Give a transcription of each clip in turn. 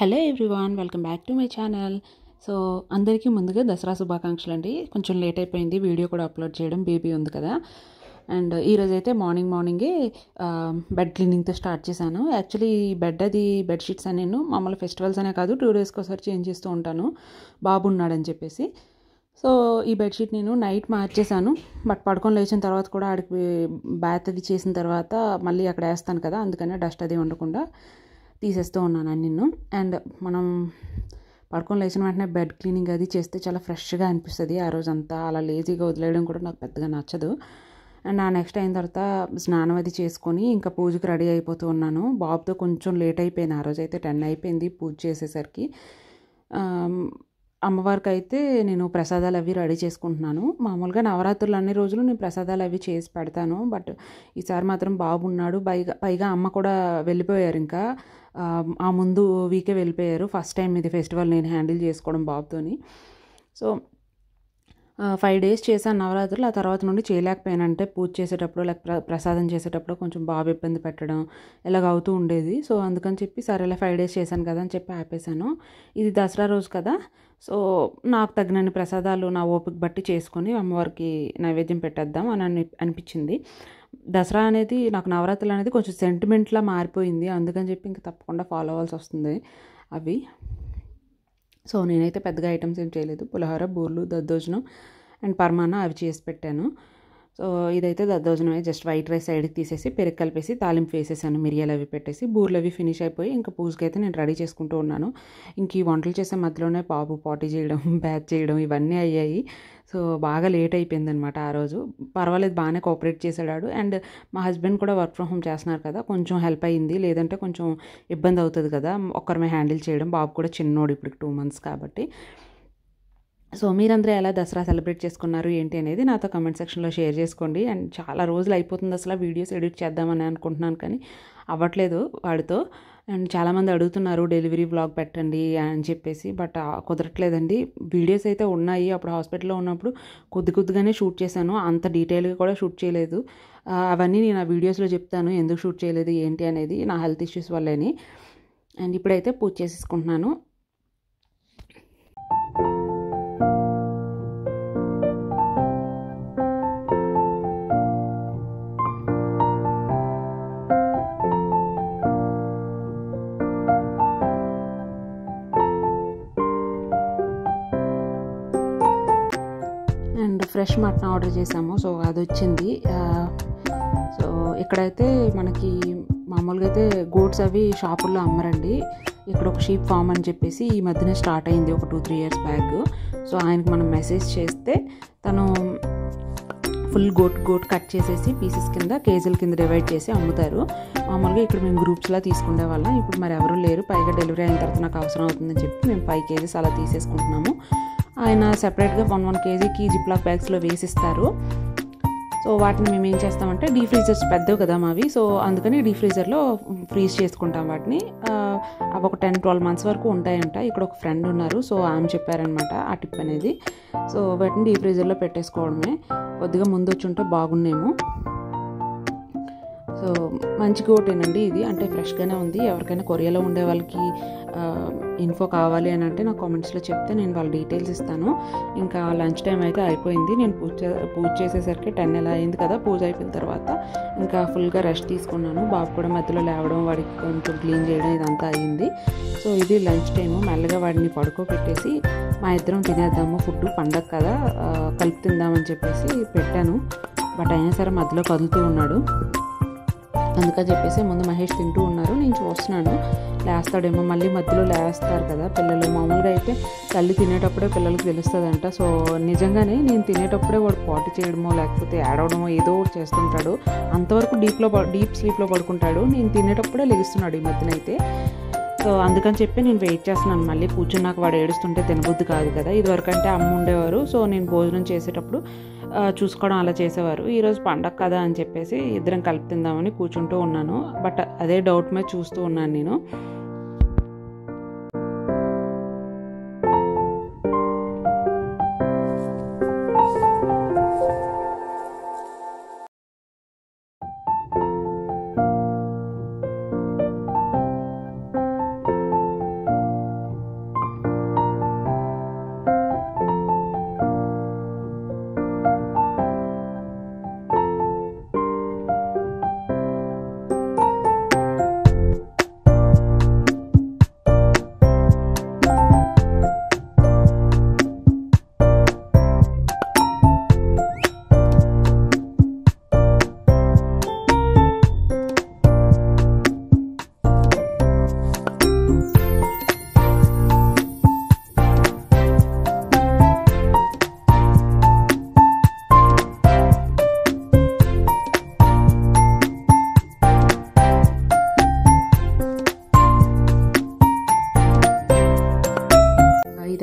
hello everyone welcome back to my channel so అందరికీ ముందుగా దసరా శుభాకాంక్షలు అండి కొంచెం లేట్ అయిపోయింది వీడియో కూడా అప్లోడ్ చేయడం బేబీ ఉంది కదా అండ్ ఈరోజు అయితే మార్నింగ్ మార్నింగే బెడ్ క్లీనింగ్తో స్టార్ట్ చేశాను యాక్చువల్లీ ఈ బెడ్ అది బెడ్షీట్స్ అని నేను మామూలు ఫెస్టివల్స్ అనే కాదు టూ డేస్కి ఒకసారి చేంజ్ చేస్తూ ఉంటాను బాబు ఉన్నాడని చెప్పేసి సో ఈ బెడ్షీట్ నేను నైట్ మార్చేసాను బట్ పడుకొని లేచిన తర్వాత కూడా ఆడికి బ్యాత్ అది చేసిన తర్వాత మళ్ళీ అక్కడ వేస్తాను కదా అందుకనే డస్ట్ అది ఉండకుండా తీసేస్తూ ఉన్నాను నిన్ను అండ్ మనం పడుకొని లేచిన వెంటనే బెడ్ క్లీనింగ్ అది చేస్తే చాలా ఫ్రెష్గా అనిపిస్తుంది ఆ రోజంతా అలా లేజీగా వదిలేయడం కూడా నాకు పెద్దగా నచ్చదు అండ్ ఆ నెక్స్ట్ అయిన తర్వాత స్నానం అది చేసుకొని ఇంకా పూజకి రెడీ అయిపోతూ ఉన్నాను బాబుతో కొంచెం లేట్ అయిపోయింది ఆ రోజు అయితే టెన్ అయిపోయింది పూజ చేసేసరికి అమ్మవారికి అయితే నేను ప్రసాదాలు అవి రెడీ చేసుకుంటున్నాను మామూలుగా నవరాత్రులు అన్ని రోజులు నేను ప్రసాదాలు అవి చేసి పెడతాను బట్ ఈసారి మాత్రం బాబు ఉన్నాడు పైగా పైగా అమ్మ కూడా వెళ్ళిపోయారు ఇంకా ఆ ముందు వీకే వెళ్ళిపోయారు ఫస్ట్ టైం ఇది ఫెస్టివల్ నేను హ్యాండిల్ చేసుకోవడం బాబుతోని సో ఫైవ్ డేస్ చేశాను నవరాత్రులు ఆ తర్వాత నుండి చేయలేకపోయానంటే పూజ చేసేటప్పుడు లేక ప్ర ప్రసాదం చేసేటప్పుడు కొంచెం బాబు ఇబ్బంది పెట్టడం ఇలాగ అవుతూ ఉండేది సో అందుకని చెప్పి సరేలే ఫైవ్ డేస్ చేశాను కదా అని చెప్పి ఆపేశాను ఇది దసరా రోజు కదా సో నాకు తగినన్ని ప్రసాదాలు నా ఓపిక బట్టి చేసుకొని అమ్మవారికి నైవేద్యం పెట్టేద్దాం అని అని అనిపించింది దసరా అనేది నాకు నవరాత్రులు అనేది కొంచెం సెంటిమెంట్లా మారిపోయింది అందుకని చెప్పి ఇంకా తప్పకుండా ఫాలో అవ్వాల్సి వస్తుంది అవి సో నేనైతే పెద్దగా ఐటమ్స్ ఏం చేయలేదు పులిహోర బూర్లు దద్దోజనం అండ్ పరమాన అవి చేసి పెట్టాను సో ఇదైతే దద్దోజనమే జస్ట్ వైట్ రైస్ సైడ్కి తీసేసి పెరుగు కలిపేసి తాలింపు వేసేసాను మిరియాలు అవి పెట్టేసి బూర్లు అవి ఫినిష్ అయిపోయి ఇంకా పూజకి అయితే నేను రెడీ చేసుకుంటూ ఉన్నాను ఇంక ఈ వంటలు చేసే మధ్యలోనే బాబు పాటీ చేయడం బ్యాచ్ చేయడం ఇవన్నీ అయ్యాయి సో బాగా లేట్ అయిపోయిందనమాట ఆ రోజు పర్వాలేదు బాగానే కోఆపరేట్ చేసాడు అండ్ మా హస్బెండ్ కూడా వర్క్ ఫ్రమ్ హోమ్ చేస్తున్నారు కదా కొంచెం హెల్ప్ అయ్యింది లేదంటే కొంచెం ఇబ్బంది అవుతుంది కదా ఒక్కరమే హ్యాండిల్ చేయడం బాబు కూడా చిన్నోడు ఇప్పుడు టూ మంత్స్ కాబట్టి సో మీరందరూ ఎలా దసరా సెలబ్రేట్ చేసుకున్నారు ఏంటి అనేది నాతో కమెంట్ సెక్షన్లో షేర్ చేసుకోండి అండ్ చాలా రోజులు అయిపోతుంది అసలు వీడియోస్ ఎడిట్ చేద్దామని అనుకుంటున్నాను కానీ అవ్వట్లేదు వాడితో అండ్ చాలామంది అడుగుతున్నారు డెలివరీ వ్లాగ్ పెట్టండి అని చెప్పేసి బట్ కుదరట్లేదండి వీడియోస్ అయితే ఉన్నాయి అప్పుడు హాస్పిటల్లో ఉన్నప్పుడు కొద్ది కొద్దిగానే షూట్ చేశాను అంత డీటెయిల్గా కూడా షూట్ చేయలేదు అవన్నీ నేను ఆ వీడియోస్లో చెప్తాను ఎందుకు షూట్ చేయలేదు ఏంటి అనేది నా హెల్త్ ఇష్యూస్ వల్లని అండ్ ఇప్పుడైతే పూజ చేసేసుకుంటున్నాను అండ్ ఫ్రెష్ మటన్ ఆర్డర్ చేసాము సో అది వచ్చింది సో ఇక్కడైతే మనకి మామూలుగా అయితే గోడ్స్ అవి షాపుల్లో అమ్మరండి ఇక్కడ ఒక షీప్ ఫామ్ అని చెప్పేసి ఈ మధ్యనే స్టార్ట్ అయింది ఒక two three years back so ఆయనకి మనం మెసేజ్ చేస్తే తను ఫుల్ గోట్ గోట్ కట్ చేసేసి పీసెస్ కింద కేజీల కింద డివైడ్ చేసి అమ్ముతారు మామూలుగా ఇక్కడ మేము గ్రూప్స్లా తీసుకునే వాళ్ళం ఇప్పుడు మరి ఎవరు లేరు పైగా డెలివరీ అయిన తర్వాత నాకు అవసరం అవుతుందని చెప్పి మేము ఫైవ్ కేజీస్ అలా తీసేసుకుంటున్నాము ఆయన సెపరేట్గా వన్ వన్ కేజీకి జిప్లాక్ బ్యాగ్స్లో వేసిస్తారు సో వాటిని మేము ఏం చేస్తామంటే డీ ఫ్రీజర్స్ పెద్దవి కదా మావి సో అందుకని డీ ఫ్రీజర్లో ఫ్రీజ్ చేసుకుంటాం వాటిని అవి ఒక టెన్ ట్వెల్వ్ మంత్స్ వరకు ఉంటాయంట ఇక్కడ ఒక ఫ్రెండ్ ఉన్నారు సో ఆమె చెప్పారనమాట ఆ టిప్ అనేది సో వాటిని డీ ఫ్రీజర్లో పెట్టేసుకోవడమే కొద్దిగా ముందు వచ్చి ఉంటే బాగున్నాము సో మంచి కోటేనండి ఇది అంటే ఫ్రెష్గానే ఉంది ఎవరికైనా కొరియాలో ఉండే వాళ్ళకి ఇన్ఫో కావాలి అని అంటే నా కామెంట్స్లో చెప్తే నేను వాళ్ళ డీటెయిల్స్ ఇస్తాను ఇంకా లంచ్ టైం అయితే అయిపోయింది నేను పూజ పూజ చేసేసరికి టెన్ ఎలా అయింది కదా పూజ అయిపోయిన తర్వాత ఇంకా ఫుల్గా రెస్ట్ తీసుకున్నాను బాబు కూడా మధ్యలో లేవడం వాడికి కొంచెం క్లీన్ చేయడం ఇదంతా అయింది సో ఇది లంచ్ టైము మెల్లగా వాడిని పడుకోబెట్టేసి మా ఇద్దరం తినేద్దాము ఫుడ్ పండగ కదా కలిపి తిందామని చెప్పేసి పెట్టాను బట్ అయినా సరే మధ్యలో కదులుతూ ఉన్నాడు అందుకని చెప్పేసి ముందు మహేష్ తింటూ ఉన్నారు నేను చూస్తున్నాను లేస్తాడేమో మళ్ళీ మధ్యలో లేస్తారు కదా పిల్లలు మామూలుగా అయితే తల్లి తినేటప్పుడే పిల్లలకి తెలుస్తుందంట సో నిజంగానే నేను తినేటప్పుడే వాడు పాటి చేయడమో లేకపోతే ఏడవడమో ఏదో ఒకటి చేస్తుంటాడు అంతవరకు డీప్లో డీప్ స్లీప్లో పడుకుంటాడు నేను తినేటప్పుడే లెగుస్తున్నాడు ఈ మధ్యన అయితే సో అందుకని చెప్పి నేను వెయిట్ చేస్తున్నాను మళ్ళీ కూర్చున్నాక వాడు ఏడుస్తుంటే తినబుద్ధి కాదు కదా ఇదివరకు అంటే అమ్మ ఉండేవారు సో నేను భోజనం చేసేటప్పుడు చూసుకోవడం అలా చేసేవారు ఈరోజు పండగ కదా అని చెప్పేసి ఇద్దరం కలిపి తిందామని కూర్చుంటూ ఉన్నాను బట్ అదే డౌట్ మీద చూస్తూ ఉన్నాను నేను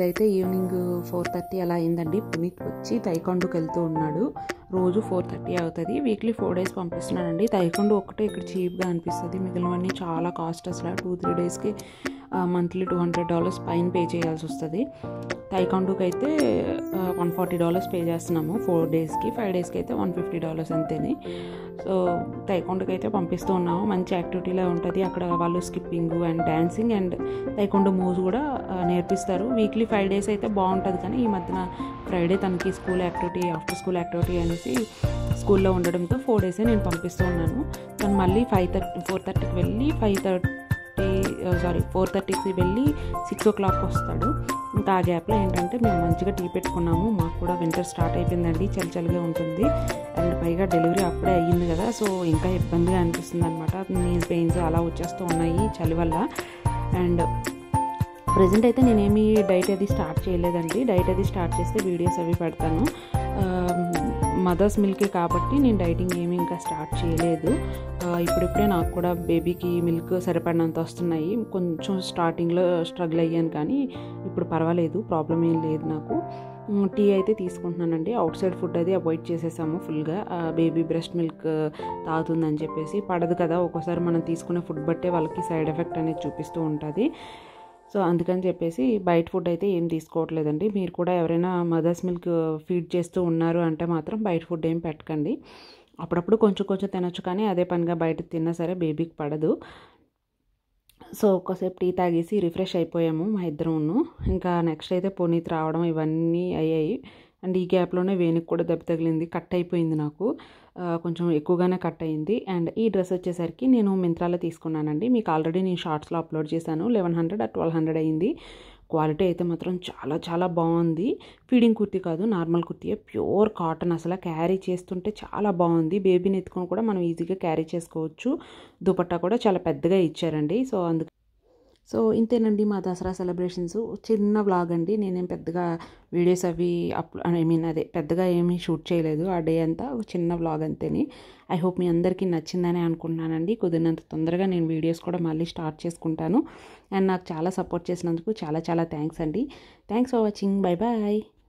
ఇప్పుడైతే ఈవినింగ్ ఫోర్ థర్టీ అలా అయిందండి పునీత్ వచ్చి తైకొండకు వెళ్తూ ఉన్నాడు రోజు ఫోర్ థర్టీ అవుతుంది వీక్లీ ఫోర్ డేస్ పంపిస్తున్నానండి తైకొండ ఒకటే ఇక్కడ చీప్గా అనిపిస్తుంది మిగిలినవన్నీ చాలా కాస్ట్ అసలు టూ త్రీ డేస్కి మంత్లీ టూ హండ్రెడ్ డాలర్స్ పైన పే చేయాల్సి వస్తుంది తైకొండకి అయితే వన్ ఫార్టీ డాలర్స్ పే చేస్తున్నాము ఫోర్ డేస్కి ఫైవ్ డేస్కి అయితే వన్ ఫిఫ్టీ డాలర్స్ అంతేని సో తైకొండకి అయితే పంపిస్తూ ఉన్నాము మంచి యాక్టివిటీలా ఉంటుంది అక్కడ వాళ్ళు skipping and dancing and taekwondo moves కూడా ఆ, నేర్పిస్తారు వీక్లీ ఫైవ్ డేస్ అయితే బాగుంటుంది కానీ ఈ మధ్యన ఫ్రైడే తనకి school activity after school activity అనేసి స్కూల్లో ఉండడంతో ఫోర్ డేసే నేను పంపిస్తూ ఉన్నాను తను మళ్ళీ ఫైవ్ థర్టీ ఫోర్ థర్టీకి వెళ్ళి ఫైవ్ థర్టీ సారీ ఫోర్ థర్టీకి వెళ్ళి సిక్స్ ఓ క్లాక్ వస్తాడు ఇంకా ఆ గ్యాప్లో ఏంటంటే మేము మంచిగా టీ పెట్టుకున్నాము మాకు కూడా వింటర్ స్టార్ట్ అయిపోయిందండి చలి చలిగా ఉంటుంది అండ్ పైగా డెలివరీ అప్పుడే అయ్యింది కదా సో ఇంకా ఇబ్బందిగా అనిపిస్తుంది అనమాట నీ పెయిన్స్ అలా వచ్చేస్తూ ఉన్నాయి చలి వల్ల అండ్ ప్రజెంట్ అయితే నేనేమి డైట్ అది స్టార్ట్ చేయలేదండి డైట్ అది స్టార్ట్ చేస్తే వీడియోస్ అవి పెడతాను మదర్స్ మిల్క్ కాబట్టి నేను డైటింగ్ ఏమీ ఇంకా స్టార్ట్ చేయలేదు ఆ, ఇప్పుడిప్పుడే నాకు కూడా బేబీకి మిల్క్ సరిపడినంత వస్తున్నాయి కొంచెం స్టార్టింగ్లో స్ట్రగుల్ అయ్యాను కానీ ఇప్పుడు పర్వాలేదు ప్రాబ్లం ఏం లేదు నాకు మ్, టీ అయితే తీసుకుంటున్నానండి అవుట్ సైడ్ ఫుడ్ అది అవాయిడ్ చేసేసాము ఫుల్గా బేబీ బ్రెస్ట్ మిల్క్ తాగుతుందని చెప్పేసి పడదు కదా ఒక్కోసారి మనం తీసుకునే ఫుడ్ బట్టే వాళ్ళకి సైడ్ ఎఫెక్ట్ అనేది చూపిస్తూ ఉంటుంది సో అందుకని చెప్పేసి బయట ఫుడ్ అయితే ఏం తీసుకోవట్లేదండి మీరు కూడా ఎవరైనా మదర్స్ మిల్క్ ఫీడ్ చేస్తూ ఉన్నారు అంటే మాత్రం బయట ఫుడ్ ఏం పెట్టకండి అప్పుడప్పుడు కొంచెం కొంచెం తినొచ్చు కానీ అదే పనిగా బయట తిన్నా సరే బేబీకి పడదు సో ఒక్కసేపు టీ తాగేసి రిఫ్రెష్ అయిపోయాము మా ఇద్దరును ఇంకా నెక్స్ట్ అయితే పునీత్ రావడం ఇవన్నీ అయ్యాయి అండ్ ఈ గ్యాప్లోనే వేణుకి కూడా దెబ్బ తగిలింది కట్ అయిపోయింది నాకు ఆ, కొంచెం ఎక్కువగానే కట్ అయింది అండ్ ఈ డ్రెస్ వచ్చేసరికి నేను మింత్రాలో తీసుకున్నానండి మీకు ఆల్రెడీ నేను షార్ట్స్లో అప్లోడ్ చేశాను లెవెన్ హండ్రెడ్ ట్వెల్వ్ హండ్రెడ్ అయింది క్వాలిటీ అయితే మాత్రం చాలా చాలా బాగుంది ఫీడింగ్ కుర్తీ కాదు నార్మల్ కుర్తీయే ప్యూర్ కాటన్ అసలు క్యారీ చేస్తుంటే చాలా బాగుంది బేబీని ఎత్తుకొని కూడా మనం ఈజీగా క్యారీ చేసుకోవచ్చు దుపట్టా కూడా చాలా పెద్దగా ఇచ్చారండి సో అందుకు సో ఇంతేనండి మా దసరా సెలబ్రేషన్స్ చిన్న వ్లాగ్ అండి నేనేం పెద్దగా వీడియోస్ అవి అప్ ఐ మీన్ అదే పెద్దగా ఏమీ షూట్ చేయలేదు ఆ డే అంతా ఒక చిన్న వ్లాగ్ అంతేని ఐ హోప్ మీ అందరికీ నచ్చిందని అనుకుంటున్నానండి కుదిరినంత తొందరగా నేను వీడియోస్ కూడా మళ్ళీ స్టార్ట్ చేసుకుంటాను అండ్ నాకు చాలా సపోర్ట్ చేసినందుకు చాలా చాలా థ్యాంక్స్ అండి thanks for watching bye bye